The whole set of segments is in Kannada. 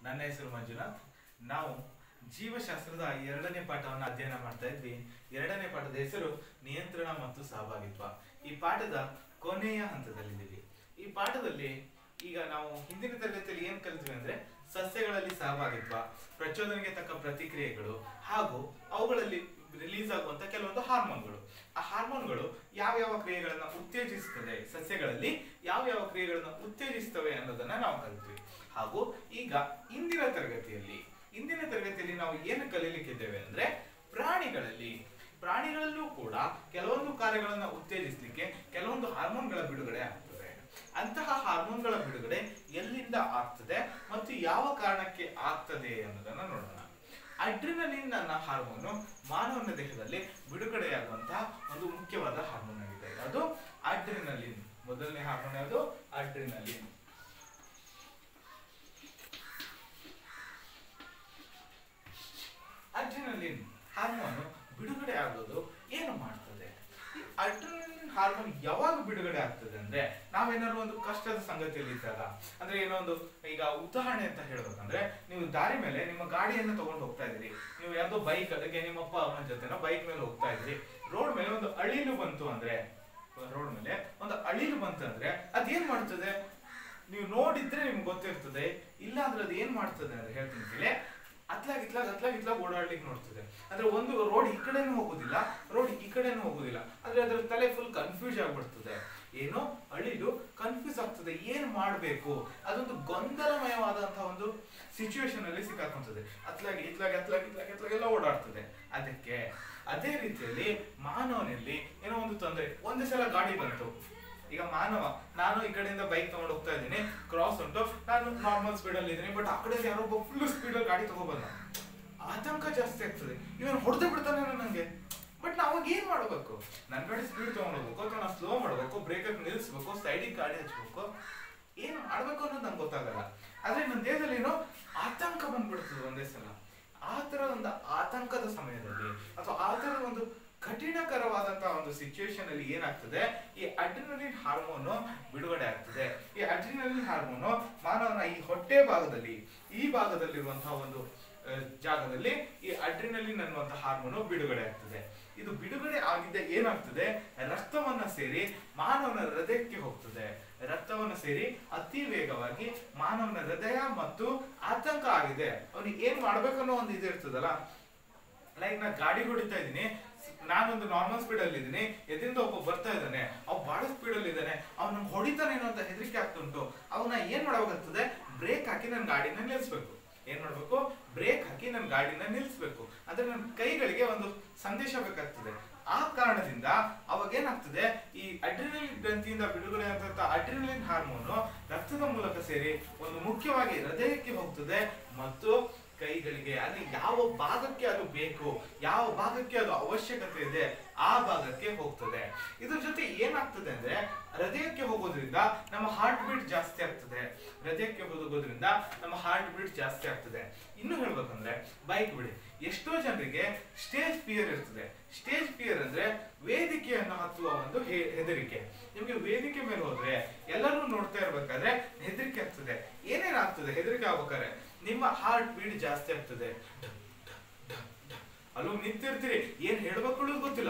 ನನ್ನ ಹೆಸರು ಮಂಜುನಾಥ್ ನಾವು ಜೀವಶಾಸ್ತ್ರದ ಎರಡನೇ ಪಾಠವನ್ನು ಅಧ್ಯಯನ ಮಾಡ್ತಾ ಇದ್ವಿ ಎರಡನೇ ಪಾಠದ ಹೆಸರು ನಿಯಂತ್ರಣ ಮತ್ತು ಸಹಭಾಗಿತ್ವ ಈ ಪಾಠದ ಕೊನೆಯ ಹಂತದಲ್ಲಿದ್ದೀವಿ ಈ ಪಾಠದಲ್ಲಿ ಈಗ ನಾವು ಹಿಂದಿನ ತರಗತಿಯಲ್ಲಿ ಏನ್ ಕಲಿತ್ವಿ ಅಂದ್ರೆ ಸಸ್ಯಗಳಲ್ಲಿ ಸಹಭಾಗಿತ್ವ ಪ್ರಚೋದನೆಗೆ ತಕ್ಕ ಪ್ರತಿಕ್ರಿಯೆಗಳು ಹಾಗೂ ಅವುಗಳಲ್ಲಿ ರಿಲೀಸ್ ಆಗುವಂತ ಕೆಲವೊಂದು ಹಾರ್ಮೋನ್ಗಳು ಆ ಹಾರ್ಮೋನ್ಗಳು ಯಾವ ಯಾವ ಕ್ರಿಯೆಗಳನ್ನ ಉತ್ತೇಜಿಸ್ತದೆ ಸಸ್ಯಗಳಲ್ಲಿ ಯಾವ ಯಾವ ಕ್ರಿಯೆಗಳನ್ನ ಉತ್ತೇಜಿಸ್ತವೆ ಅನ್ನೋದನ್ನ ನಾವು ಕಲಿತ್ವಿ ಹಾಗೂ ಈಗ ಇಂದಿನ ತರಗತಿಯಲ್ಲಿ ಇಂದಿನ ತರಗತಿಯಲ್ಲಿ ನಾವು ಏನು ಕಲೀಲಿಕ್ಕಿದ್ದೇವೆ ಅಂದ್ರೆ ಪ್ರಾಣಿಗಳಲ್ಲಿ ಪ್ರಾಣಿಗಳಲ್ಲೂ ಕೂಡ ಕೆಲವೊಂದು ಕಾರ್ಯಗಳನ್ನ ಉತ್ತೇಜಿಸಲಿಕ್ಕೆ ಕೆಲವೊಂದು ಹಾರ್ಮೋನ್ಗಳ ಬಿಡುಗಡೆ ಆಗ್ತದೆ ಅಂತಹ ಹಾರ್ಮೋನ್ಗಳ ಬಿಡುಗಡೆ ಎಲ್ಲಿಂದ ಆಗ್ತದೆ ಮತ್ತು ಯಾವ ಕಾರಣಕ್ಕೆ ಆಗ್ತದೆ ಅನ್ನೋದನ್ನ ನೋಡೋಣ ಅಡ್ರಿನಲಿನ್ ನನ್ನ ಹಾರ್ಮೋನು ಮಾನವನ ದೇಹದಲ್ಲಿ ಬಿಡುಗಡೆಯಾಗುವಂತಹ ಒಂದು ಮುಖ್ಯವಾದ ಹಾರ್ಮೋನ್ ಆಗಿದೆ ಅದು ಅಡ್ರಿನಲಿನ್ ಮೊದಲನೇ ಹಾರ್ಮೋನ್ ಯಾವುದು ಅಡ್ರಿನಲಿನ್ ಅಡ್ರಿನಲಿನ್ ಹಾರ್ಮೋನ್ ಬಿಡುಗಡೆ ಆಗೋದು ಏನು ಮಾಡ್ತದೆ ಈ ಅಡ್ರಿನಲಿನ್ ಹಾರ್ಮೋನ್ ಯಾವಾಗ ಬಿಡುಗಡೆ ಆಗ್ತದೆ ಅಂದ್ರೆ ನಾವೇನಾದ್ರು ಒಂದು ಕಷ್ಟದ ಸಂಗತಿಯಲ್ಲಿ ಇದ್ದಾಗ ಅಂದ್ರೆ ಏನೋ ಒಂದು ಈಗ ಉದಾಹರಣೆ ಅಂತ ಹೇಳ್ಬೇಕಂದ್ರೆ ನೀವು ದಾರಿ ಮೇಲೆ ನಿಮ್ಮ ಗಾಡಿಯನ್ನು ತಗೊಂಡು ಹೋಗ್ತಾ ಇದ್ದೀರಿ ನೀವು ಯಾವ್ದೋ ಬೈಕ್ ಅದಕ್ಕೆ ನಿಮ್ಮ ಅಪ್ಪ ಅಮ್ಮನ ಜೊತೆನೋ ಬೈಕ್ ಮೇಲೆ ಹೋಗ್ತಾ ಇದ್ರಿ ರೋಡ್ ಮೇಲೆ ಒಂದು ಅಳಿಲು ಬಂತು ಅಂದ್ರೆ ರೋಡ್ ಮೇಲೆ ಒಂದು ಅಳಿಲು ಬಂತು ಅಂದ್ರೆ ಅದೇನ್ ಮಾಡ್ತದೆ ನೀವು ನೋಡಿದ್ರೆ ನಿಮ್ಗೆ ಗೊತ್ತಿರ್ತದೆ ಇಲ್ಲ ಅಂದ್ರೆ ಅದು ಏನ್ ಮಾಡ್ತದೆ ಅಂದ್ರೆ ಹೇಳ್ತೀನಿ ಕೇಳಿ ಅತ್ಲಾಗ್ ಇತ್ಲಾಗ್ ಅತ್ಲಾಗ್ ಇತ್ಲಾಗ್ ಓಡಾಡ್ಲಿಕ್ಕೆ ನೋಡ್ತದೆ ಅಂದ್ರೆ ಒಂದು ರೋಡ್ ಈ ಕಡೆನೂ ಹೋಗುದಿಲ್ಲ ರೋಡ್ ಈ ಕಡೆನೂ ಹೋಗುದಿಲ್ಲ ಅಂದ್ರೆ ಅದ್ರ ತಲೆ ಫುಲ್ ಕನ್ಫ್ಯೂಸ್ ಆಗ್ಬಿಡ್ತದೆ ಏನೋ ಅಳಿಲು ಕನ್ಫ್ಯೂಸ್ ಆಗ್ತದೆ ಏನ್ ಮಾಡ್ಬೇಕು ಅದೊಂದು ಗೊಂದಲಮಯವಾದಂತಹ ಒಂದು ಸಿಚುವೇಶನ್ ಅಲ್ಲಿ ಸಿಕ್ಕಾಕೊಂತದೆ ಅತ್ಲಾಗಿ ಇತ್ಲಾಗಿ ಅತ್ಲಾಗಿ ಇತ್ಲಾಗಿ ಅತ್ಲಾಗೆಲ್ಲ ಓಡಾಡ್ತದೆ ಅದಕ್ಕೆ ಅದೇ ರೀತಿಯಲ್ಲಿ ಮಾನವನಲ್ಲಿ ಏನೋ ಒಂದು ತೊಂದರೆ ಒಂದು ಸಲ ಗಾಡಿ ಬಂತು ಈಗ ಮಾನವ ನಾನು ಈ ಕಡೆಯಿಂದ ಬೈಕ್ ತಗೊಂಡು ಹೋಗ್ತಾ ಇದ್ದೀನಿ ಕ್ರಾಸ್ ಉಂಟು ನಾನು ನಾರ್ಮಲ್ ಸ್ಪೀಡ್ ಅಲ್ಲಿ ಇದ್ದೀನಿ ಬಟ್ ಆ ಕಡೆ ಯಾರೋ ಒಬ್ಬ ಫುಲ್ ಸ್ಪೀಡ್ ಅಲ್ಲಿ ಗಾಡಿ ತಗೊಬಂದ ಆತಂಕ ಜಾಸ್ತಿ ಆಗ್ತದೆ ಇವನು ಹೊಡೆದು ಬಿಡ್ತಾನೆ ನಂಗೆ ಬಟ್ ನಾವಾಗ ಏನ್ ಮಾಡ್ಬೇಕು ನನ್ ಗಾಡಿ ಸ್ಪೀಡ್ ತಗೊಂಡು ಹೋಗ್ಬೇಕು ಅಥವಾ ನಾನು ಸ್ಲೋ ಮಾಡ್ಬೇಕು ಬ್ರೇಕ್ ನಿಲ್ಲಿಸ್ಬೇಕು ಸೈಡಿಗೆ ಗಾಡಿ ಹಚ್ಬೇಕು ಏನ್ ಮಾಡ್ಬೇಕು ಅನ್ನೋದು ನಂಗೆ ಗೊತ್ತಾಗಲ್ಲ ಆದ್ರೆ ನನ್ನ ದೇಹದಲ್ಲಿ ಏನೋ ಆತಂಕ ಬಂದ್ಬಿಡ್ತದೆ ಒಂದೇ ಸಲ ಆ ತರ ಒಂದು ಆತಂಕದ ಸಮಯದಲ್ಲಿ ಅಥವಾ ಆ ತರ ಒಂದು ಕಠಿಣಕರವಾದಂತಹ ಒಂದು ಸಿಚುವೇಶನ್ ಅಲ್ಲಿ ಏನಾಗ್ತದೆ ಈ ಅಡ್ರಿನಲಿನ್ ಹಾರ್ಮೋನು ಬಿಡುಗಡೆ ಆಗ್ತದೆ ಈ ಅಡ್ರಿನಲಿನ್ ಹಾರ್ಮೋನು ಮಾನವನ ಈ ಹೊಟ್ಟೆ ಭಾಗದಲ್ಲಿ ಈ ಭಾಗದಲ್ಲಿರುವಂತಹ ಒಂದು ಆ, ಜಾಗದಲ್ಲಿ ಈ ಅಡ್ರಿನಲಿನ್ ಅನ್ನುವಂತಹ ಹಾರ್ಮೋನು ಬಿಡುಗಡೆ ಆಗ್ತದೆ ಇದು ಬಿಡುಗಡೆ ಆಗಿದ್ದ ಏನಾಗ್ತದೆ ರಕ್ತವನ್ನ ಸೇರಿ ಮಾನವನ ಹೃದಯಕ್ಕೆ ಹೋಗ್ತದೆ ರಕ್ತವನ್ನ ಸೇರಿ ಅತಿ ವೇಗವಾಗಿ ಮಾನವನ ಹೃದಯ ಮತ್ತು ಆತಂಕ ಆಗಿದೆ ಅವನಿಗೆ ಏನ್ ಮಾಡ್ಬೇಕನ್ನೋ ಒಂದು ಇದು ಇರ್ತದಲ್ಲ ಲೈಕ್ ನಾ ಗಾಡಿ ಹೊಡಿತಾ ಇದ್ದೀನಿ ನಾನೊಂದು ನಾರ್ಮಲ್ ಸ್ಪೀಡ್ ಅಲ್ಲಿ ಇದ್ದೀನಿ ಎದ್ರಿಂದ ಒಬ್ಬ ಬರ್ತಾ ಇದ್ದಾನೆ ಅವ್ ಬಹಳ ಸ್ಪೀಡ್ ಅಲ್ಲಿ ಇದ್ದಾನೆ ಅವ್ನ ಹೊಡಿತಾನೇನೋ ಅಂತ ಹೆದರಿಕೆ ಆಗ್ತುಂಟು ಅವನ್ನ ಏನ್ ಮಾಡ್ಬೇಕಾಗ್ತದೆ ಬ್ರೇಕ್ ಹಾಕಿ ನನ್ನ ಗಾಡಿನ ನಿಲ್ಲಿಸ್ಬೇಕು ಏನ್ ಮಾಡ್ಬೇಕು ಬ್ರೇಕ್ ಹಾಕಿ ನನ್ನ ಗಾಡಿನ ನಿಲ್ಲಿಸ್ಬೇಕು ಅಂದ್ರೆ ನನ್ನ ಕೈಗಳಿಗೆ ಒಂದು ಸಂದೇಶ ಬೇಕಾಗ್ತದೆ ಆ ಕಾರಣದಿಂದ ಅವಾಗ ಏನಾಗ್ತದೆ ಈ ಅಡ್ರಿನಲಿನ್ ಗ್ರಂಥಿಯಿಂದ ಬಿಡುಗಡೆ ಆದಂತ ಅಡ್ರಿನಲಿನ್ ಹಾರ್ಮೋನು ರಕ್ತದ ಮೂಲಕ ಸೇರಿ ಒಂದು ಮುಖ್ಯವಾಗಿ ಹೃದಯಕ್ಕೆ ಹೋಗ್ತದೆ ಮತ್ತು ಕೈಗಳಿಗೆ ಅಲ್ಲಿ ಯಾವ ಭಾಗಕ್ಕೆ ಅದು ಬೇಕು ಯಾವ ಭಾಗಕ್ಕೆ ಅದು ಅವಶ್ಯಕತೆ ಇದೆ ಆ ಭಾಗಕ್ಕೆ ಹೋಗ್ತದೆ ಇದ್ರ ಜೊತೆ ಏನಾಗ್ತದೆ ಅಂದ್ರೆ ಹೃದಯಕ್ಕೆ ಹೋಗೋದ್ರಿಂದ ನಮ್ಮ ಹಾರ್ಟ್ ಬೀಟ್ ಜಾಸ್ತಿ ಆಗ್ತದೆ ಹೃದಯಕ್ಕೆ ಹೋಗೋದ್ರಿಂದ ನಮ್ಮ ಹಾರ್ಟ್ ಬೀಟ್ ಜಾಸ್ತಿ ಆಗ್ತದೆ ಇನ್ನು ಹೇಳ್ಬೇಕಂದ್ರೆ ಬೈಕ್ ಬಿಡಿ ಎಷ್ಟೋ ಜನರಿಗೆ ಸ್ಟೇಜ್ ಫಿಯರ್ ಇರ್ತದೆ ಸ್ಟೇಜ್ ಫಿಯರ್ ಅಂದ್ರೆ ವೇದಿಕೆಯನ್ನು ಹತ್ತುವ ಒಂದು ಹೆ- ಹೆದರಿಕೆ ನಿಮ್ಗೆ ವೇದಿಕೆ ಮೇಲೆ ಹೋದ್ರೆ ಎಲ್ಲರೂ ನೋಡ್ತಾ ಇರ್ಬೇಕಾದ್ರೆ ಹೆದರಿಕೆ ಆಗ್ತದೆ ಏನೇನಾಗ್ತದೆ ಹೆದರಿಕೆ ಆಗ್ಬೇಕಾದ್ರೆ ನಿಮ್ಮ ಹಾರ್ಟ್ ಬೀಟ್ ಜಾಸ್ತಿ ಆಗ್ತದೆ ಢ, ಢ, ಢ, ಢ. ಅಲ್ಲೋಗಿ ನಿಂತಿರ್ತೀರಿ ಏನ್ ಹೇಳ್ಬೇಕು ಅನ್ನೋದು ಗೊತ್ತಿಲ್ಲ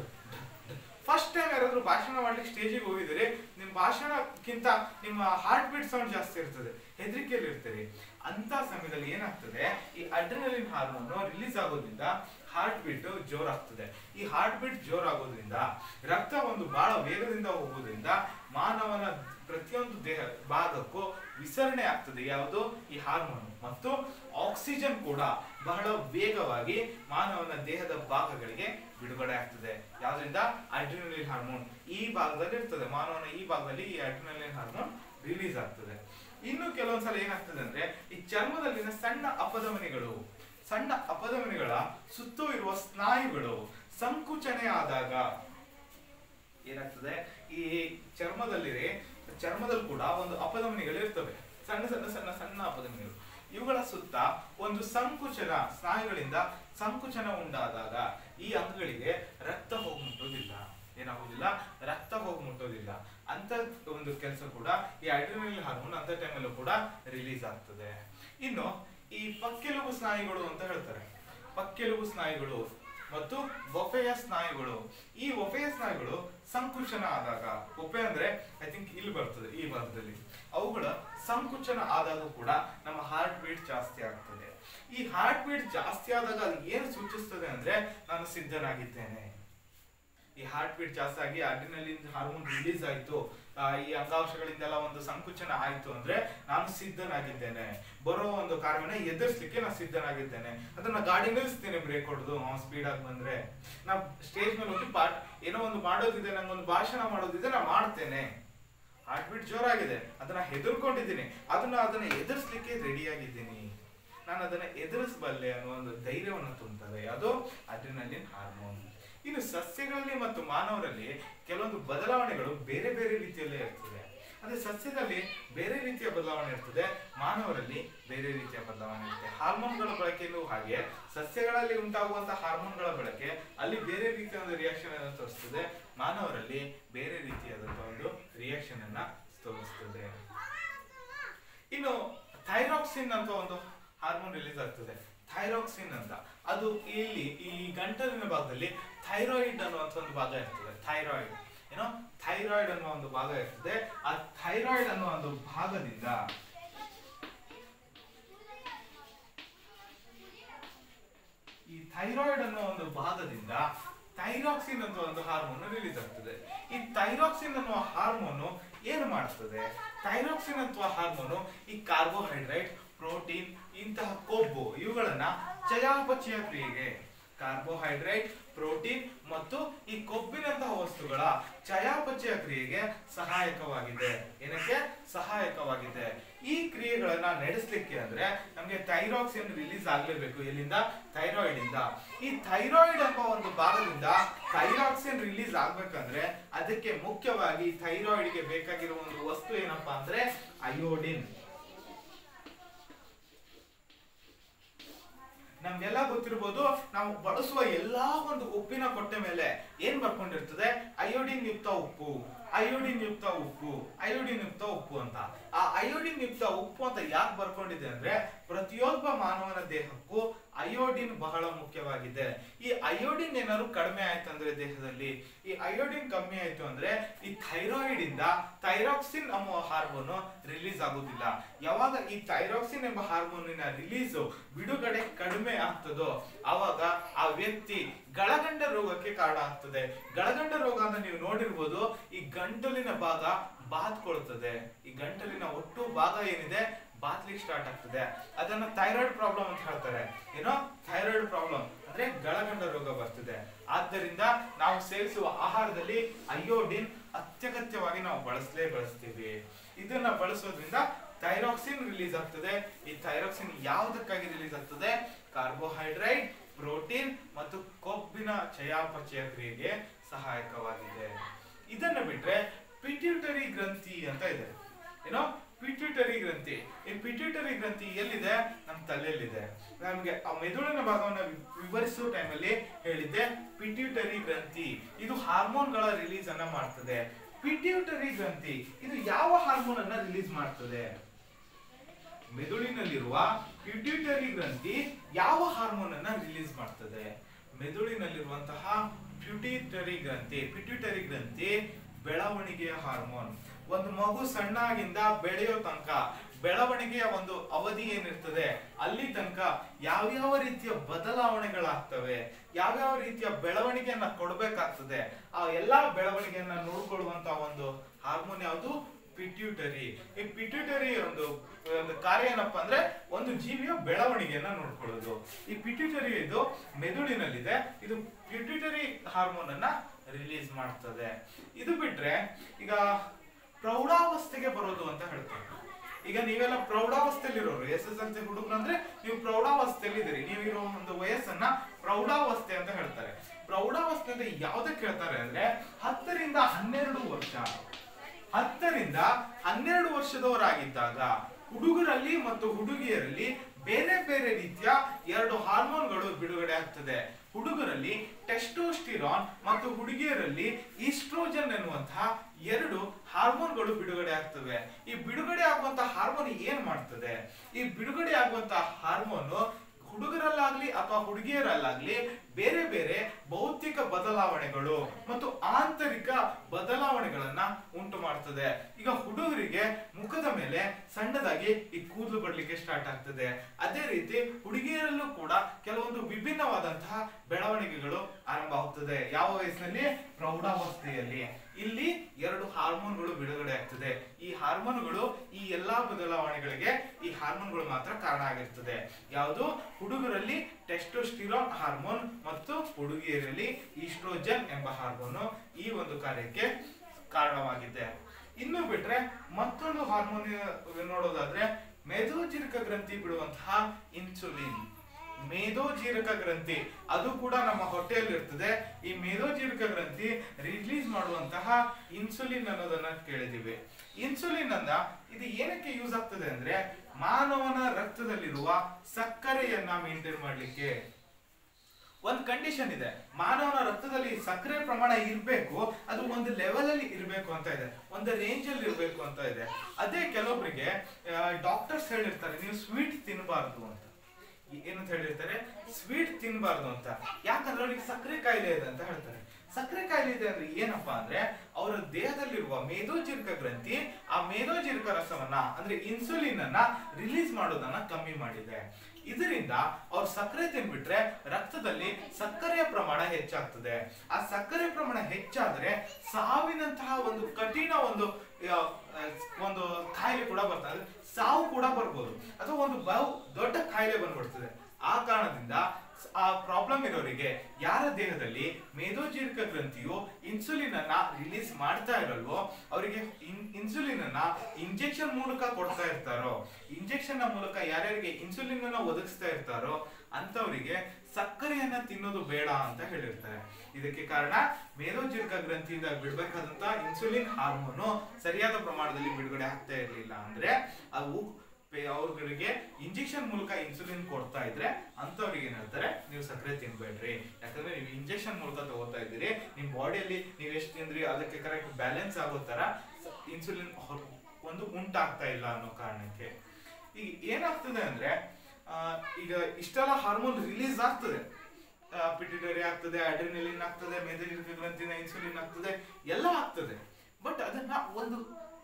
ಫಸ್ಟ್ ಟೈಮ್ ಯಾರಾದ್ರೂ ಭಾಷಣ ಮಾಡ್ಲಿಕ್ಕೆ ಸ್ಟೇಜಿಗೆ ಹೋಗಿದ್ರೆ ನಿಮ್ ಭಾಷಣಕ್ಕಿಂತ ನಿಮ್ಮ ಹಾರ್ಟ್ ಬೀಟ್ ಸೌಂಡ್ ಜಾಸ್ತಿ ಇರ್ತದೆ ಹೆದರಿಕೆಯಲ್ಲಿ ಇರ್ತೀರಿ ಅಂತ ಸಮಯದಲ್ಲಿ ಏನಾಗ್ತದೆ ಈ ಅಡ್ರಿನಲಿನ್ ಹಾರ್ಮೋನ್ ರಿಲೀಸ್ ಆಗೋದ್ರಿಂದ ಹಾರ್ಟ್ ಬೀಟ್ ಜೋರಾಗ್ತದೆ ಈ ಹಾರ್ಟ್ ಬೀಟ್ ಜೋರಾಗೋದ್ರಿಂದ ರಕ್ತ ಒಂದು ಬಹಳ ವೇಗದಿಂದ ಹೋಗೋದ್ರಿಂದ ಮಾನವನ ಪ್ರತಿಯೊಂದು ದೇಹ ಭಾಗಕ್ಕೂ ವಿಸರಣೆ ಆಗ್ತದೆ ಯಾವುದು ಈ ಹಾರ್ಮೋನ್ ಮತ್ತು ಆಕ್ಸಿಜನ್ ಕೂಡ ಬಹಳ ವೇಗವಾಗಿ ಮಾನವನ ದೇಹದ ಭಾಗಗಳಿಗೆ ಬಿಡುಗಡೆ ಆಗ್ತದೆ ಯಾವ್ದ್ರಿಂದ ಅಡ್ರಿನಲಿನ್ ಹಾರ್ಮೋನ್ ಈ ಭಾಗದಲ್ಲಿ ಇರ್ತದೆ ಮಾನವನ ಈ ಭಾಗದಲ್ಲಿ ಈ ಅಡ್ರಿನಲಿನ್ ಹಾರ್ಮೋನ್ ರಿಲೀಸ್ ಆಗ್ತದೆ ಇನ್ನು ಕೆಲವೊಂದ್ಸಲ ಏನಾಗ್ತದೆ ಅಂದ್ರೆ ಈ ಚರ್ಮದಲ್ಲಿನ ಸಣ್ಣ ಅಪಧಮನಿಗಳು ಸಣ್ಣ ಅಪಧಮನಿಗಳ ಸುತ್ತೂ ಇರುವ ಸ್ನಾಯುಗಳು ಸಂಕುಚನೆ ಆದಾಗ ಏನಾಗ್ತದೆ ಈ ಚರ್ಮದಲ್ಲಿ ಚರ್ಮದಲ್ಲಿ ಕೂಡ ಒಂದು ಅಪಧಮನಿಗಳು ಇರ್ತವೆ ಸಣ್ಣ ಸಣ್ಣ ಸಣ್ಣ ಸಣ್ಣ ಅಪಧಮನಿಗಳು ಇವುಗಳ ಸುತ್ತ ಒಂದು ಸಂಕುಚನ ಸ್ನಾಯುಗಳಿಂದ ಸಂಕುಚನ ಉಂಟಾದಾಗ ಈ ಅಂಗಗಳಿಗೆ ರಕ್ತ ಹೋಗಿ ಮುಟ್ಟೋದಿಲ್ಲ ಏನಾಗುದಿಲ್ಲ ರಕ್ತ ಹೋಗಿ ಮುಟ್ಟೋದಿಲ್ಲ ಅಂತ ಒಂದು ಕೆಲಸ ಕೂಡ ಈ ಅಡ್ರಿನಲಿನ್ ಹಾರ್ಮೋನ್ ಅಂತ ಟೈಮಲ್ಲೂ ಕೂಡ ರಿಲೀಸ್ ಆಗ್ತದೆ ಇನ್ನು ಈ ಪಕ್ಕೆಲುಬು ಸ್ನಾಯುಗಳು ಅಂತ ಹೇಳ್ತಾರೆ ಪಕ್ಕೆಲುಬು ಸ್ನಾಯುಗಳು ಮತ್ತು ಒಫೆಯ ಸ್ನಾಯುಗಳು ಈ ಒಫೆಯ ಸ್ನಾಯುಗಳು ಸಂಕುಚನ ಆದಾಗ ಒಫೆ ಅಂದ್ರೆ ಐ ಥಿಂಕ್ ಇಲ್ಲಿ ಬರ್ತದೆ ಈ ಭಾಗದಲ್ಲಿ ಅವುಗಳ ಸಂಕುಚನ ಆದಾಗ ಕೂಡ ನಮ್ಮ ಹಾರ್ಟ್ ಬೀಟ್ ಜಾಸ್ತಿ ಆಗ್ತದೆ ಈ ಹಾರ್ಟ್ ಬೀಟ್ ಜಾಸ್ತಿ ಆದಾಗ ಅದು ಏನು ಸೂಚಿಸ್ತದೆ ಅಂದ್ರೆ ನಾನು ಸಿದ್ಧನಾಗಿದ್ದೇನೆ ಈ ಹಾರ್ಟ್ ಬೀಟ್ ಜಾಸ್ತಿ ಆಗಿ ಅಡ್ರಿನಲಿನ್ ಹಾರ್ಮೋನ್ ರಿಲೀಸ್ ಆಯ್ತು ಆ, ಈ ಅಂಗಾಂಶಗಳಿಂದೆಲ್ಲ ಒಂದು ಸಂಕುಚನ ಆಯ್ತು ಅಂದ್ರೆ ನಾನು ಸಿದ್ಧನಾಗಿದ್ದೇನೆ ಬರೋ ಒಂದು ಕಾರ್ಯವನ್ನ ಎದುರಿಸ್ಲಿಕ್ಕೆ ನಾನು ಸಿದ್ಧನಾಗಿದ್ದೇನೆ ಅದನ್ನ ಗಾಡಿ ನಿಲ್ಲಿಸ್ತೀನಿ ಬ್ರೇಕ್ ಹೊಡೆದು ಸ್ಪೀಡ್ ಆಗಿ ಬಂದ್ರೆ ನಾ ಸ್ಟೇಜ್ ಮೇಲೆ ಹೋಗಿ ಪಾಠ ಏನೋ ಒಂದು ಮಾಡೋದಿದೆ ನಂಗೊಂದು ಭಾಷಣ ಮಾಡೋದಿದೆ ನಾ ಮಾಡ್ತೇನೆ ಹಾರ್ಟ್ ಬೀಟ್ ಜೋರಾಗಿದೆ ಅದನ್ನ ಹೆದರ್ಕೊಂಡಿದ್ದೀನಿ ಅದನ್ನ ಅದನ್ನ ಎದುರಿಸ್ಲಿಕ್ಕೆ ರೆಡಿ ಆಗಿದ್ದೀನಿ ನಾನು ಅದನ್ನ ಎದುರಿಸಬಲ್ಲೆ ಅನ್ನೋ ಒಂದು ಧೈರ್ಯವನ್ನು ತುಂಬುತ್ತದೆ ಅದು ಅಡ್ರಿನಲಿನ್ ಹಾರ್ಮೋನ್ ಇನ್ನು ಸಸ್ಯಗಳಲ್ಲಿ ಮತ್ತು ಮಾನವರಲ್ಲಿ ಕೆಲವೊಂದು ಬದಲಾವಣೆಗಳು ಬೇರೆ ಬೇರೆ ರೀತಿಯಲ್ಲೇ ಇರ್ತದೆ ಅಂದ್ರೆ ಸಸ್ಯದಲ್ಲಿ ಬೇರೆ ರೀತಿಯ ಬದಲಾವಣೆ ಇರ್ತದೆ ಮಾನವರಲ್ಲಿ ಬೇರೆ ರೀತಿಯ ಬದಲಾವಣೆ ಇರುತ್ತೆ ಹಾರ್ಮೋನ್ಗಳ ಬಳಕೆಯಲ್ಲೂ ಹಾಗೆ ಸಸ್ಯಗಳಲ್ಲಿ ಉಂಟಾಗುವಂತಹ ಹಾರ್ಮೋನ್ಗಳ ಬಳಕೆ ಅಲ್ಲಿ ಬೇರೆ ರೀತಿಯ ಒಂದು ರಿಯಾಕ್ಷನ್ ಅನ್ನು ತೋರಿಸ್ತದೆ ಮಾನವರಲ್ಲಿ ಬೇರೆ ರೀತಿಯಾದಂತಹ ಒಂದು ರಿಯಾಕ್ಷನ್ ಅನ್ನ ತೋರಿಸ್ತದೆ ಇನ್ನು ಥೈರಾಕ್ಸಿನ್ ಅಂತ ಒಂದು ಹಾರ್ಮೋನ್ ರಿಲೀಸ್ ಆಗ್ತದೆ ಥೈರಾಕ್ಸಿನ್ ಅಂತ ಅದು ಇಲ್ಲಿ ಈ ಗಂಟಲಿನ ಭಾಗದಲ್ಲಿ ಥೈರಾಯ್ಡ್ ಅನ್ನುವಂಥ ಒಂದು ಭಾಗ ಇರ್ತದೆ ಥೈರಾಯ್ಡ್ ಏನೋ ಥೈರಾಯ್ಡ್ ಅನ್ನುವ ಒಂದು ಭಾಗ ಇರ್ತದೆ ಆ ಥೈರಾಯ್ಡ್ ಅನ್ನುವ ಒಂದು ಭಾಗದಿಂದ ಈ ಥೈರಾಯ್ಡ್ ಅನ್ನೋ ಒಂದು ಭಾಗದಿಂದ ಥೈರಾಕ್ಸಿನ್ ಅಂತ ಒಂದು ಹಾರ್ಮೋನ್ ರಿಲೀಸ್ ಆಗ್ತದೆ ಈ ಥೈರಾಕ್ಸಿನ್ ಅನ್ನುವ ಹಾರ್ಮೋನು ಏನು ಮಾಡ್ತದೆ ಥೈರಾಕ್ಸಿನ್ ಅಥವಾ ಹಾರ್ಮೋನು ಈ ಕಾರ್ಬೋಹೈಡ್ರೇಟ್ ಪ್ರೋಟೀನ್ ಇಂತಹ ಕೊಬ್ಬು ಇವುಗಳನ್ನ ಚಯಾಪಚಯ ಕ್ರಿಯೆಗೆ ಕಾರ್ಬೋಹೈಡ್ರೇಟ್ ಪ್ರೋಟೀನ್ ಮತ್ತು ಈ ಕೊಬ್ಬಿನಂತಹ ವಸ್ತುಗಳ ಚಯಾಪಚಯ ಕ್ರಿಯೆಗೆ ಸಹಾಯಕವಾಗಿದೆ ಏನಕ್ಕೆ ಸಹಾಯಕವಾಗಿದೆ ಈ ಕ್ರಿಯೆಗಳನ್ನ ನಡೆಸಲಿಕ್ಕೆ ಅಂದ್ರೆ ನಮಗೆ ಥೈರಾಕ್ಸಿನ್ ರಿಲೀಸ್ ಆಗ್ಲೇಬೇಕು ಎಲ್ಲಿಂದ ಥೈರಾಯ್ಡ್ ಇಂದ ಈ ಥೈರಾಯ್ಡ್ ಎಂಬ ಒಂದು ಭಾಗದಿಂದ ಥೈರಾಕ್ಸಿನ್ ರಿಲೀಸ್ ಆಗ್ಬೇಕಂದ್ರೆ ಅದಕ್ಕೆ ಮುಖ್ಯವಾಗಿ ಥೈರಾಯ್ಡ್ ಗೆ ಬೇಕಾಗಿರುವ ಒಂದು ವಸ್ತು ಏನಪ್ಪಾ ಅಂದ್ರೆ ಅಯೋಡಿನ್ ನಮ್ಗೆಲ್ಲ ಗೊತ್ತಿರ್ಬೋದು ನಾವು ಬಳಸುವ ಎಲ್ಲಾ ಒಂದು ಉಪ್ಪಿನ ಕೊಟ್ಟೆ ಮೇಲೆ ಏನ್ ಬರ್ಕೊಂಡಿರ್ತದೆ ಅಯೋಡಿನ್ ಯುಕ್ತ ಉಪ್ಪು ಅಯೋಡಿನ್ ಯುಕ್ತ ಉಪ್ಪು ಅಯೋಡಿನ್ ಯುಕ್ತ ಉಪ್ಪು ಅಂತ ಆ ಅಯೋಡಿನ್ ಯುಕ್ತ ಉಪ್ಪು ಅಂತ ಯಾಕೆ ಬರ್ಕೊಂಡಿದೆ ಅಂದ್ರೆ ಪ್ರತಿಯೊಬ್ಬ ಮಾನವನ ದೇಹಕ್ಕೂ ಅಯೋಡಿನ್ ಬಹಳ ಮುಖ್ಯವಾಗಿದೆ ಈ ಅಯೋಡಿನ್ ಏನಾದ್ರು ಕಡಿಮೆ ಆಯ್ತು ಅಂದ್ರೆ ದೇಹದಲ್ಲಿ ಈ ಅಯೋಡಿನ್ ಕಮ್ಮಿ ಆಯ್ತು ಅಂದ್ರೆ ಈ ಥೈರಾಯ್ಡ್ ಇಂದ ಥೈರಾಕ್ಸಿನ್ ಎಂಬ ಹಾರ್ಮೋನ್ ರಿಲೀಸ್ ಆಗುದಿಲ್ಲ ಯಾವಾಗ ಈ ಥೈರಾಕ್ಸಿನ್ ಎಂಬ ಹಾರ್ಮೋನಿನ ರಿಲೀಸ್ ಬಿಡುಗಡೆ ಕಡಿಮೆ ಆಗ್ತದೋ ಆವಾಗ ಆ ವ್ಯಕ್ತಿ ಗಳಗಂಡ ರೋಗಕ್ಕೆ ಕಾರಣ ಆಗ್ತದೆ ಗಳಗಂಡ ರೋಗ ಅಂತ ನೀವು ನೋಡಿರ್ಬೋದು ಈ ಗಂಟಲಿನ ಭಾಗ ಬಾತ್ಕೊಳ್ತದೆ ಈ ಗಂಟಲಿನ ಒಟ್ಟು ಭಾಗ ಏನಿದೆ ಬಾತ್ಲಿಕ್ಕೆ ಸ್ಟಾರ್ಟ್ ಆಗ್ತದೆ ಅದನ್ನ ಥೈರಾಯ್ಡ್ ಪ್ರಾಬ್ಲಮ್ ಅಂತ ಹೇಳ್ತಾರೆ ಏನೋ ಥೈರಾಯ್ಡ್ ಪ್ರಾಬ್ಲಮ್ ಅಂದ್ರೆ ಗಳಗಂಡ ರೋಗ ಬರ್ತದೆ ಆದ್ದರಿಂದ ನಾವು ಸೇವಿಸುವ ಆಹಾರದಲ್ಲಿ ಅಯೋಡಿನ್ ಅತ್ಯಗತ್ಯವಾಗಿ ನಾವು ಬಳಸಲೇ ಬಳಸ್ತೀವಿ ಇದನ್ನ ಬಳಸೋದ್ರಿಂದ ಥೈರಾಕ್ಸಿನ್ ರಿಲೀಸ್ ಆಗ್ತದೆ ಈ ಥೈರಾಕ್ಸಿನ್ ಯಾವುದಕ್ಕಾಗಿ ರಿಲೀಸ್ ಆಗ್ತದೆ ಕಾರ್ಬೋಹೈಡ್ರೇಟ್ ಪ್ರೋಟೀನ್ ಮತ್ತು ಕೊಬ್ಬಿನ ಚಯಾಪಚಯ ಕ್ರಿಯೆಗೆ ಸಹಾಯಕವಾಗಿದೆ ಇದನ್ನ ಬಿಟ್ರೆ ಪಿಟ್ಯೂಟರಿ ಗ್ರಂಥಿ ಅಂತ ಇದೆ ಏನೋ ಪಿಟ್ಯೂಟರಿ ಗ್ರಂಥಿ ಈ ಪಿಟ್ಯೂಟರಿ ಗ್ರಂಥಿ ಎಲ್ಲಿದೆ ನಮ್ಮ ತಲೆಯಲ್ಲಿದೆ ನಮಗೆ ಆ ಮೆದುಳಿನ ಭಾಗವನ್ನು ವಿ- ವಿವರಿಸೋ ಟೈಮಲ್ಲಿ ಹೇಳಿದ್ದೆ ಪಿಟ್ಯೂಟರಿ ಗ್ರಂಥಿ ಇದು ಹಾರ್ಮೋನ್ಗಳ ರಿಲೀಸ್ ಅನ್ನ ಮಾಡ್ತದೆ ಪಿಟ್ಯೂಟರಿ ಗ್ರಂಥಿ ಇದು ಯಾವ ಹಾರ್ಮೋನ್ ಅನ್ನ ರಿಲೀಸ್ ಮಾಡ್ತದೆ ಮೆದುಳಿನಲ್ಲಿರುವ ಪಿಟ್ಯೂಟರಿ ಗ್ರಂಥಿ ಯಾವ ಹಾರ್ಮೋನ್ ಅನ್ನ ರಿಲೀಸ್ ಮಾಡ್ತದೆ ಮೆದುಳಿನಲ್ಲಿರುವಂತಹ ಪ್ಯೂಟಿಟರಿ ಗ್ರಂಥಿ ಪಿಟ್ಯೂಟರಿ ಗ್ರಂಥಿ ಬೆಳವಣಿಗೆಯ ಹಾರ್ಮೋನ್ ಒಂದು ಮಗು ಸಣ್ಣಾಗಿಂದ ಬೆಳೆಯೋ ತನಕ ಬೆಳವಣಿಗೆಯ ಒಂದು ಅವಧಿ ಏನಿರ್ತದೆ ಅಲ್ಲಿ ತನಕ ಯಾವ್ಯಾವ ರೀತಿಯ ಬದಲಾವಣೆಗಳಾಗ್ತವೆ ಯಾವ್ಯಾವ ರೀತಿಯ ಬೆಳವಣಿಗೆಯನ್ನ ಕೊಡ್ಬೇಕಾಗ್ತದೆ ಆ ಎಲ್ಲಾ ಬೆಳವಣಿಗೆಯನ್ನ ನೋಡ್ಕೊಳ್ಳುವಂತ ಒಂದು ಹಾರ್ಮೋನ್ ಯಾವುದು ಪಿಟ್ಯೂಟರಿ ಈ ಪಿಟ್ಯೂಟರಿ ಒಂದು ಒಂದು ಕಾರ್ಯ ಏನಪ್ಪಾ ಅಂದ್ರೆ ಒಂದು ಜೀವಿಯ ಬೆಳವಣಿಗೆಯನ್ನ ನೋಡ್ಕೊಳ್ಳೋದು ಈ ಪಿಟ್ಯೂಟರಿ ಇದು ಮೆದುಳಿನಲ್ಲಿದೆ ಇದು ಪಿಟ್ಯೂಟರಿ ಹಾರ್ಮೋನ್ ಅನ್ನ ರಿಲೀಸ್ ಮಾಡ್ತದೆ ಇದು ಬಿಟ್ರೆ ಈಗ ಪ್ರೌಢಾವಸ್ಥೆಗೆ ಬರೋದು ಅಂತ ಹೇಳ್ತಾರೆ ಈಗ ನೀವೆಲ್ಲ ಪ್ರೌಢಾವಸ್ಥೆಯಲ್ಲಿರೋರು ಎಸ್ ಎಸ್ ಎಲ್ ಸಿ ಹುಡುಗರು ಅಂದ್ರೆ ನೀವು ಪ್ರೌಢಾವಸ್ಥೆಯಲ್ಲಿ ಇದ್ದೀರಿ ನೀವಿರೋ ಒಂದು ವಯಸ್ಸನ್ನ ಪ್ರೌಢಾವಸ್ಥೆ ಅಂತ ಹೇಳ್ತಾರೆ ಪ್ರೌಢಾವಸ್ಥೆ ಅಂತ ಯಾವ್ದಕ್ಕೆ ಹೇಳ್ತಾರೆ ಅಂದ್ರೆ ಹತ್ತರಿಂದ ಹನ್ನೆರಡು ವರ್ಷ ಹತ್ತರಿಂದ ಹನ್ನೆರಡು ವರ್ಷದವರಾಗಿದ್ದಾಗ ಹುಡುಗರಲ್ಲಿ ಮತ್ತು ಹುಡುಗಿಯರಲ್ಲಿ ಬೇರೆ ಬೇರೆ ರೀತಿಯ ಎರಡು ಹಾರ್ಮೋನ್ಗಳು ಬಿಡುಗಡೆ ಆಗ್ತದೆ ಹುಡುಗರಲ್ಲಿ ಟೆಸ್ಟೋಸ್ಟಿರಾನ್ ಮತ್ತು ಹುಡುಗಿಯರಲ್ಲಿ ಈಸ್ಟ್ರೋಜನ್ ಎನ್ನುವಂತಹ ಎರಡು ಹಾರ್ಮೋನ್ಗಳು ಬಿಡುಗಡೆ ಆಗ್ತವೆ ಈ ಬಿಡುಗಡೆ ಆಗುವಂತ ಹಾರ್ಮೋನ್ ಏನ್ ಮಾಡ್ತದೆ ಈ ಬಿಡುಗಡೆ ಆಗುವಂತ ಹಾರ್ಮೋನ್ ಹುಡುಗರಲ್ಲಾಗ್ಲಿ ಅಥವಾ ಹುಡುಗಿಯರಲ್ಲಾಗ್ಲಿ ಬೇರೆ ಬೇರೆ ಭೌತಿಕ ಬದಲಾವಣೆಗಳು ಮತ್ತು ಆಂತರಿಕ ಬದಲಾವಣೆಗಳನ್ನ ಉಂಟು ಮಾಡ್ತದೆ ಈಗ ಹುಡುಗರಿಗೆ ಮುಖದ ಮೇಲೆ ಸಣ್ಣದಾಗಿ ಈ ಕೂದಲು ಬರ್ಲಿಕ್ಕೆ ಸ್ಟಾರ್ಟ್ ಆಗ್ತದೆ ಅದೇ ರೀತಿ ಹುಡುಗಿಯರಲ್ಲೂ ಕೂಡ ಕೆಲವೊಂದು ವಿಭಿನ್ನವಾದಂತಹ ಬೆಳವಣಿಗೆಗಳು ಆರಂಭ ಆಗ್ತದೆ ಯಾವ ವಯಸ್ಸಿನಲ್ಲಿ ಪ್ರೌಢಾವಸ್ಥೆಯಲ್ಲಿ ಇಲ್ಲಿ ಎರಡು ಹಾರ್ಮೋನ್ಗಳು ಬಿಡುಗಡೆ ಆಗ್ತದೆ ಈ ಹಾರ್ಮೋನ್ಗಳು ಈ ಎಲ್ಲಾ ಬದಲಾವಣೆಗಳಿಗೆ ಈ ಹಾರ್ಮೋನ್ಗಳು ಮಾತ್ರ ಕಾರಣ ಆಗಿರ್ತದೆ ಯಾವುದು ಹುಡುಗರಲ್ಲಿ ಟೆಸ್ಟೋಸ್ಟಿರಾನ್ ಹಾರ್ಮೋನ್ ಮತ್ತು ಹುಡುಗಿಯರಲ್ಲಿ ಈಸ್ಟ್ರೋಜನ್ ಎಂಬ ಹಾರ್ಮೋನ್ ಈ ಒಂದು ಕಾರ್ಯಕ್ಕೆ ಕಾರಣವಾಗಿದೆ ಇನ್ನು ಬಿಟ್ರೆ ಮತ್ತೊಂದು ಹಾರ್ಮೋನ್ ನೋಡೋದಾದ್ರೆ ಮೆದೋಜೀರಕ ಗ್ರಂಥಿ ಬಿಡುವಂತಹ ಇನ್ಸುಲಿನ್ ಮೇದೋಜೀರಕ ಗ್ರಂಥಿ ಅದು ಕೂಡ ನಮ್ಮ ಹೊಟ್ಟೆಯಲ್ಲಿ ಇರ್ತದೆ ಈ ಮೇದೋಜೀರಕ ಗ್ರಂಥಿ ರಿಲೀಸ್ ಮಾಡುವಂತಹ ಇನ್ಸುಲಿನ್ ಅನ್ನೋದನ್ನ ಕೇಳಿದೀವಿ ಇನ್ಸುಲಿನ್ ಅನ್ನ ಇದು ಏನಕ್ಕೆ ಯೂಸ್ ಆಗ್ತದೆ ಅಂದ್ರೆ ಮಾನವನ ರಕ್ತದಲ್ಲಿರುವ ಸಕ್ಕರೆಯನ್ನ ಮೇಂಟೈನ್ ಮಾಡ್ಲಿಕ್ಕೆ ಒಂದ್ ಕಂಡೀಷನ್ ಇದೆ ಮಾನವನ ರಕ್ತದಲ್ಲಿ ಸಕ್ಕರೆ ಪ್ರಮಾಣ ಇರ್ಬೇಕು ಅದು ಒಂದು ಲೆವೆಲ್ ಅಲ್ಲಿ ಇರ್ಬೇಕು ಅಂತ ಇದೆ ಒಂದು ರೇಂಜ್ ಅಲ್ಲಿ ಇರ್ಬೇಕು ಅಂತ ಇದೆ ಅದೇ ಕೆಲವೊಬ್ಬರಿಗೆ ಡಾಕ್ಟರ್ಸ್ ಹೇಳಿರ್ತಾರೆ ನೀವು ಸ್ವೀಟ್ ತಿನ್ನಬಾರ್ದು ಅಂತ ಏನಂತ ಹೇಳಿರ್ತಾರೆ ಸ್ವೀಟ್ ತಿನ್ನಬಾರ್ದು ಅಂತ ಯಾಕಂದ್ರೆ ಅವ್ರಿಗೆ ಸಕ್ಕರೆ ಕಾಯಿಲೆ ಇದೆ ಅಂತ ಹೇಳ್ತಾರೆ ಸಕ್ಕರೆ ಕಾಯಿಲೆ ಇದೆ ಅಂದ್ರೆ ಏನಪ್ಪಾ ಅಂದ್ರೆ ಅವರ ದೇಹದಲ್ಲಿರುವ ಮೇದೋಜೀರಕ ಗ್ರಂಥಿ ಆ ಮೇದೋಜೀರಕ ರಸವನ್ನ ಅಂದ್ರೆ ಇನ್ಸುಲಿನ್ ಅನ್ನ ರಿಲೀಸ್ ಮಾಡೋದನ್ನ ಕಮ್ಮಿ ಮಾಡಿದೆ ಇದರಿಂದ ಅವ್ರು ಸಕ್ಕರೆ ತಿನ್ಬಿಟ್ರೆ ರಕ್ತದಲ್ಲಿ ಸಕ್ಕರೆಯ ಪ್ರಮಾಣ ಹೆಚ್ಚಾಗ್ತದೆ ಆ ಸಕ್ಕರೆ ಪ್ರಮಾಣ ಹೆಚ್ಚಾದ್ರೆ ಸಾವಿನಂತಹ ಒಂದು ಕಠಿಣ ಒಂದು ಆ, ಆ, ಒಂದು ಕಾಯಿಲೆ ಕೂಡ ಬರ್ತದೆ ಅಂದ್ರೆ ಸಾವು ಕೂಡ ಬರ್ಬೋದು ಅಥವಾ ಒಂದು ಬಹು ದೊಡ್ಡ ಕಾಯಿಲೆ ಬಂದ್ಬಿಡ್ತದೆ ಆ ಕಾರಣದಿಂದ ಸ- ಆ ಪ್ರಾಬ್ಲಮ್ ಇರೋರಿಗೆ ಯಾರ ದೇಹದಲ್ಲಿ ಮೇದೋಜೀರಕ ಗ್ರಂಥಿಯು ಇನ್ಸುಲಿನ್ ಅನ್ನ ರಿಲೀಸ್ ಮಾಡ್ತಾ ಇರಲ್ವೋ ಅವರಿಗೆ ಇನ್ಸುಲಿನ್ ಅನ್ನ ಇಂಜೆಕ್ಷನ್ ಮೂಲಕ ಕೊಡ್ತಾ ಇರ್ತಾರೋ ಇಂಜೆಕ್ಷನ್ ನ ಮೂಲಕ ಯಾರ್ಯಾರಿಗೆ ಇನ್ಸುಲಿನ್ ಅನ್ನ ಒದಗಿಸ್ತಾ ಇರ್ತಾರೋ ಅಂತವರಿಗೆ ಸಕ್ಕರೆಯನ್ನ ತಿನ್ನೋದು ಬೇಡ ಅಂತ ಹೇಳಿರ್ತಾರೆ ಇದಕ್ಕೆ ಕಾರಣ ಮೇದೋಜೀರಕ ಗ್ರಂಥಿಯಿಂದ ಬಿಡ್ಬೇಕಾದಂತ ಇನ್ಸುಲಿನ್ ಹಾರ್ಮೋನು ಸರಿಯಾದ ಪ್ರಮಾಣದಲ್ಲಿ ಬಿಡುಗಡೆ ಆಗ್ತಾ ಇರಲಿಲ್ಲ ಅಂದ್ರೆ ಅವು ಪೇ- ಅವ್ರಿಗೆ ಇಂಜೆಕ್ಷನ್ ಮೂಲಕ ಇನ್ಸುಲಿನ್ ಕೊಡ್ತಾ ಇದ್ರೆ ಅಂತವ್ರಿಗೆ ಏನ್ ಹೇಳ್ತಾರೆ ನೀವು ಸಕ್ಕರೆ ತಿನ್ಬೇಡ್ರಿ ಯಾಕಂದ್ರೆ ನೀವು ಇಂಜೆಕ್ಷನ್ ಮೂಲಕ ತಗೋತಾ ಇದ್ದೀರಿ ನಿಮ್ ಬಾಡಿಯಲ್ಲಿ ನೀವು ಎಷ್ಟು ತಿಂದ್ರಿ ಅದಕ್ಕೆ ಕರೆಕ್ಟ್ ಬ್ಯಾಲೆನ್ಸ್ ಆಗೋ ತರ ಇನ್ಸುಲಿನ್ ಒಂದು ಉಂಟಾಗ್ತಾ ಇಲ್ಲ ಅನ್ನೋ ಕಾರಣಕ್ಕೆ ಈಗ ಏನಾಗ್ತದೆ ಅಂದ್ರೆ ಆ, ಈಗ ಇಷ್ಟೆಲ್ಲ ಹಾರ್ಮೋನ್ ರಿಲೀಸ್ ಆಗ್ತದೆ ಪಿಟಿಟರಿ ಆಗ್ತದೆ ಅಡ್ರಿನಲಿನ್ ಆಗ್ತದೆ ಮೇದೋಜೀರಕ ಗ್ರಂಥಿನ ಇನ್ಸುಲಿನ್ ಆಗ್ತದೆ ಎಲ್ಲ ಆಗ್ತದೆ ಬಟ್ ಅದನ್ನ ಒಂದು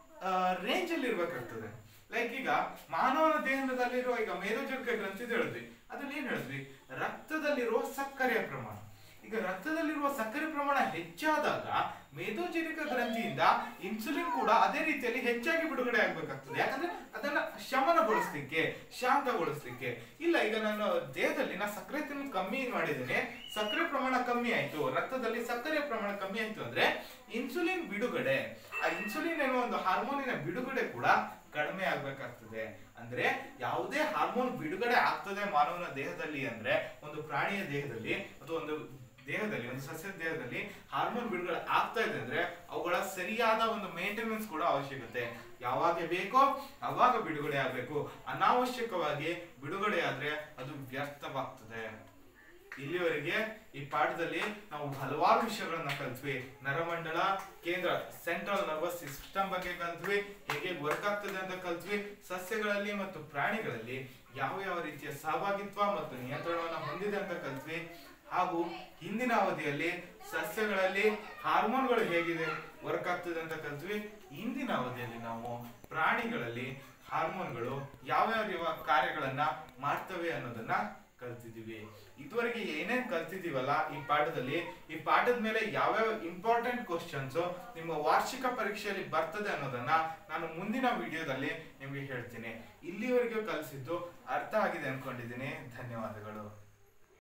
ರೇಂಜ್ ಅಲ್ಲಿ ಇರ್ಬೇಕಾಗ್ತದೆ ಲೈಕ್ ಈಗ ಮಾನವನ ದೇಹದಲ್ಲಿರುವ ಈಗ ಮೇದೋಜೀರಕ ಗ್ರಂಥಿ ಹೇಳಿದ್ವಿ ಅದ್ರಲ್ಲಿ ಏನ್ ಹೇಳಿದ್ವಿ ರಕ್ತದಲ್ಲಿರುವ ಸಕ್ಕರೆಯ ಪ್ರಮಾಣ ಈಗ ರಕ್ತದಲ್ಲಿರುವ ಸಕ್ಕರೆ ಪ್ರಮಾಣ ಹೆಚ್ಚಾದಾಗ ಮೇದೋಜೀರಕ ಗ್ರಂಥಿಯಿಂದ ಇನ್ಸುಲಿನ್ ಕೂಡ ಅದೇ ರೀತಿಯಲ್ಲಿ ಹೆಚ್ಚಾಗಿ ಬಿಡುಗಡೆ ಆಗ್ಬೇಕಾಗ್ತದೆ ಯಾಕಂದ್ರೆ ಅದನ್ನ ಶಮನಗೊಳಿಸ್ಲಿಕ್ಕೆ ಶಾಂತಗೊಳಿಸ್ಲಿಕ್ಕೆ ಇಲ್ಲ ಈಗ ನಾನು ದೇಹದಲ್ಲಿ ನಾ ಸಕ್ಕರೆ ತಿನ್ನು ಕಮ್ಮಿ ಮಾಡಿದ್ದೇನೆ ಸಕ್ಕರೆ ಪ್ರಮಾಣ ಕಮ್ಮಿ ಆಯ್ತು ರಕ್ತದಲ್ಲಿ ಸಕ್ಕರೆಯ ಪ್ರಮಾಣ ಕಮ್ಮಿ ಆಯ್ತು ಅಂದ್ರೆ ಇನ್ಸುಲಿನ್ ಬಿಡುಗಡೆ ಆ ಇನ್ಸುಲಿನ್ ಎನ್ನುವ ಒಂದು ಹಾರ್ಮೋನಿನ ಬಿಡುಗಡೆ ಕೂಡ ಕಡಿಮೆ ಆಗ್ಬೇಕಾಗ್ತದೆ ಅಂದ್ರೆ ಯಾವುದೇ ಹಾರ್ಮೋನ್ ಬಿಡುಗಡೆ ಆಗ್ತದೆ ಮಾನವನ ದೇಹದಲ್ಲಿ ಅಂದ್ರೆ ಒಂದು ಪ್ರಾಣಿಯ ದೇಹದಲ್ಲಿ ಅಥವಾ ಒಂದು ದೇಹದಲ್ಲಿ ಒಂದು ಸಸ್ಯದ ದೇಹದಲ್ಲಿ ಹಾರ್ಮೋನ್ ಬಿಡುಗಡೆ ಆಗ್ತಾ ಇದೆ ಅಂದ್ರೆ ಅವುಗಳ ಸರಿಯಾದ ಒಂದು ಮೇಂಟೆನೆನ್ಸ್ ಕೂಡ ಅವಶ್ಯಕತೆ ಯಾವಾಗ ಬೇಕೋ ಅವಾಗ ಬಿಡುಗಡೆ ಆಗ್ಬೇಕು ಅನಾವಶ್ಯಕವಾಗಿ ಬಿಡುಗಡೆ ಆದ್ರೆ ಅದು ವ್ಯರ್ಥವಾಗ್ತದೆ ಇಲ್ಲಿವರೆಗೆ ಈ ಪಾಠದಲ್ಲಿ ನಾವು ಹಲವಾರು ವಿಷಯಗಳನ್ನ ಕಲ್ತ್ವಿ ನರಮಂಡಲ ಕೇಂದ್ರ ಸೆಂಟ್ರಲ್ ನರ್ವಸ್ ಸಿಸ್ಟಮ್ ಬಗ್ಗೆ ಕಲ್ತ್ವಿ ಹೇಗೆ ವರ್ಕ್ ಆಗ್ತದೆ ಅಂತ ಕಲ್ತ್ವಿ ಸಸ್ಯಗಳಲ್ಲಿ ಮತ್ತು ಪ್ರಾಣಿಗಳಲ್ಲಿ ಯಾವ ಯಾವ ರೀತಿಯ ಸಹಭಾಗಿತ್ವ ಮತ್ತು ನಿಯಂತ್ರಣವನ್ನ ಹೊಂದಿದೆ ಅಂತ ಕಲ್ತ್ವಿ ಹಾಗೂ ಹಿಂದಿನ ಅವಧಿಯಲ್ಲಿ ಸಸ್ಯಗಳಲ್ಲಿ ಹಾರ್ಮೋನ್ಗಳು ಹೇಗಿದೆ ವರ್ಕ್ ಆಗ್ತದೆ ಅಂತ ಕಲ್ತ್ವಿ ಇಂದಿನ ಅವಧಿಯಲ್ಲಿ ನಾವು ಪ್ರಾಣಿಗಳಲ್ಲಿ ಹಾರ್ಮೋನ್ಗಳು ಯಾವ ಯಾವ ಕಾರ್ಯಗಳನ್ನ ಮಾಡ್ತವೆ ಅನ್ನೋದನ್ನ ಕಲ್ತಿದೀವಿ ಇದುವರೆಗೆ ಏನೇನ್ ಕಲ್ತಿದೀವಲ್ಲ ಈ ಪಾಠದಲ್ಲಿ ಈ ಪಾಠದ ಮೇಲೆ ಯಾವ್ಯಾವ ಇಂಪಾರ್ಟೆಂಟ್ ಕ್ವಶನ್ಸ್ ನಿಮ್ಮ ವಾರ್ಷಿಕ ಪರೀಕ್ಷೆಯಲ್ಲಿ ಬರ್ತದೆ ಅನ್ನೋದನ್ನ ನಾನು ಮುಂದಿನ ವಿಡಿಯೋದಲ್ಲಿ ನಿಮ್ಗೆ ಹೇಳ್ತೀನಿ ಇಲ್ಲಿವರೆಗೂ ಕಲಿಸಿದ್ದು ಅರ್ಥ ಆಗಿದೆ ಅನ್ಕೊಂಡಿದ್ದೀನಿ ಧನ್ಯವಾದಗಳು